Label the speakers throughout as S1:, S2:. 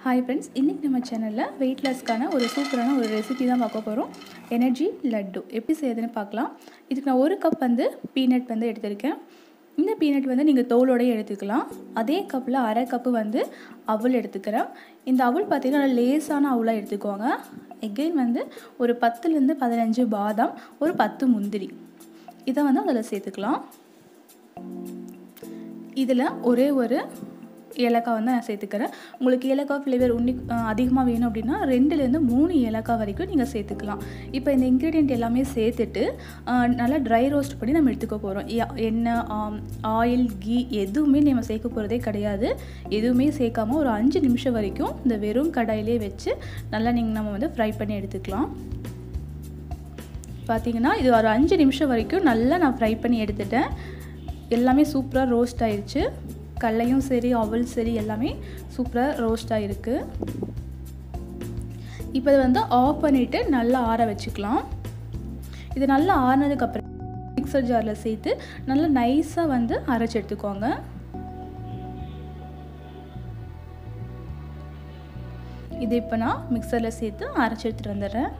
S1: hi friends இன்றைக்கி நம்ம சேனலில் வெயிட் லாஸ்க்கான ஒரு சூப்பரான ஒரு ரெசிபி தான் பார்க்க போகிறோம் எனர்ஜி லட்டு எப்படி செய்யுதுன்னு பார்க்கலாம் இதுக்கு நான் ஒரு கப் வந்து பீனட் வந்து எடுத்திருக்கேன் இந்த பீனட் வந்து நீங்கள் தோலோடய எடுத்துக்கலாம் அதே கப்பில் அரை கப்பு வந்து அவல் எடுத்துக்கிறேன் இந்த அவல் பார்த்திங்கன்னா நல்லா லேசான அவலாக எடுத்துக்கோங்க எகெயின் வந்து ஒரு பத்துலேருந்து பதினஞ்சு பாதாம் ஒரு பத்து முந்திரி இதை வந்து அதில் சேர்த்துக்கலாம் இதில் ஒரே ஒரு ஏலக்காய் வந்து நான் சேர்த்துக்கிறேன் உங்களுக்கு ஏலக்காய் ஃப்ளேவர் உன்னி அதிகமாக வேணும் அப்படின்னா ரெண்டுலேருந்து மூணு ஏலக்காய் வரைக்கும் நீங்கள் சேர்த்துக்கலாம் இப்போ இந்த இன்க்ரீடியண்ட் எல்லாமே சேர்த்துட்டு நல்லா ட்ரை ரோஸ்ட் பண்ணி நம்ம எடுத்துக்க போகிறோம் எண்ணெய் ஆயில் கீ எதுவுமே நம்ம சேர்க்க போகிறதே கிடையாது எதுவுமே சேர்க்காம ஒரு அஞ்சு நிமிஷம் வரைக்கும் இந்த வெறும் கடாயிலே வச்சு நல்லா நீங்கள் நம்ம வந்து ஃப்ரை பண்ணி எடுத்துக்கலாம் பார்த்தீங்கன்னா இது ஒரு அஞ்சு நிமிஷம் வரைக்கும் நல்லா நான் ஃப்ரை பண்ணி எடுத்துட்டேன் எல்லாமே சூப்பராக ரோஸ்ட் ஆயிடுச்சு கடலையும் சரி அவல் சரி எல்லாமே சூப்பராக ரோஸ்ட் ஆகிருக்கு இப்போ இதை வந்து ஆஃப் பண்ணிவிட்டு நல்லா ஆற வச்சுக்கலாம் இது நல்லா ஆறினதுக்கப்புறம் மிக்சர் ஜாரில் சேர்த்து நல்லா நைஸாக வந்து அரைச்சி எடுத்துக்கோங்க இது இப்போ நான் மிக்சரில் சேர்த்து அரைச்சி எடுத்துகிட்டு வந்துடுறேன்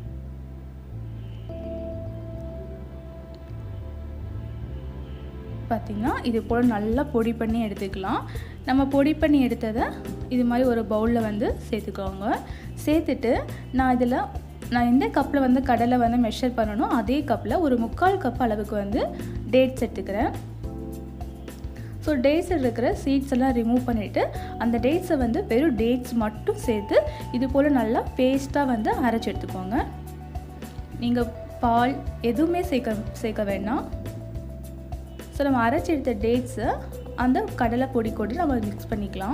S1: பார்த்திங்கன்னா இது போல் நல்லா பொடி பண்ணி எடுத்துக்கலாம் நம்ம பொடி பண்ணி எடுத்ததை இது மாதிரி ஒரு பவுலில் வந்து சேர்த்துக்கோங்க சேர்த்துட்டு நான் இதில் நான் எந்த கப்பில் வந்து கடலை வந்து மெஷர் பண்ணணும் அதே கப்பில் ஒரு முக்கால் கப் அளவுக்கு வந்து டேட்ஸ் எடுத்துக்கிறேன் ஸோ டேட்ஸ் இருக்கிற சீட்ஸ் எல்லாம் ரிமூவ் பண்ணிவிட்டு அந்த டேட்ஸை வந்து வெறும் டேட்ஸ் மட்டும் சேர்த்து இது போல் நல்லா பேஸ்ட்டாக வந்து அரைச்சி எடுத்துக்கோங்க நீங்கள் பால் எதுவுமே சேர்க்க சேர்க்க வேண்டாம் ஸோ நம்ம அரைச்சி எடுத்த டேட்ஸை அந்த கடலை பொடி கூட நம்ம மிக்ஸ் பண்ணிக்கலாம்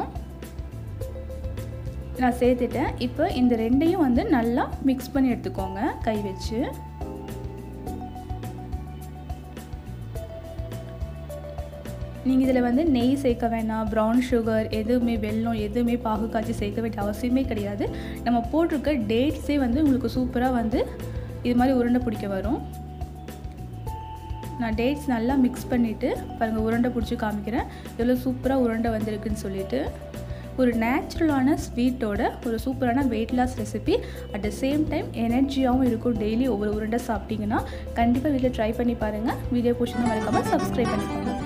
S1: நான் சேர்த்துட்டேன் இப்போ இந்த ரெண்டையும் வந்து நல்லா மிக்ஸ் பண்ணி எடுத்துக்கோங்க கை வச்சு நீங்கள் இதில் வந்து நெய் சேர்க்க வேணாம் ப்ரௌன் சுகர் எதுவுமே வெல்லம் எதுவுமே பாகு காய்ச்சி சேர்க்க வேண்டிய அவசியமே கிடையாது நம்ம போட்டிருக்க டேட்ஸே வந்து உங்களுக்கு சூப்பராக வந்து இது மாதிரி உருண்டை பிடிக்க வரும் நான் டேட்ஸ் நல்லா மிக்ஸ் பண்ணிவிட்டு பாருங்கள் உருண்டை பிடிச்சி காமிக்கிறேன் எவ்வளோ சூப்பராக உருண்டை வந்திருக்குன்னு சொல்லிட்டு ஒரு நேச்சுரலான ஸ்வீட்டோட ஒரு சூப்பரான weight loss recipe at the same time எனர்ஜியாகவும் இருக்கும் டெய்லி ஒவ்வொரு உருண்டை சாப்பிட்டீங்கன்னா கண்டிப்பாக வீட்டில் ட்ரை பண்ணி பாருங்கள் வீடியோ பிடிச்சிருந்தா மறக்காமல் சப்ஸ்கிரைப் பண்ணிக்கோங்க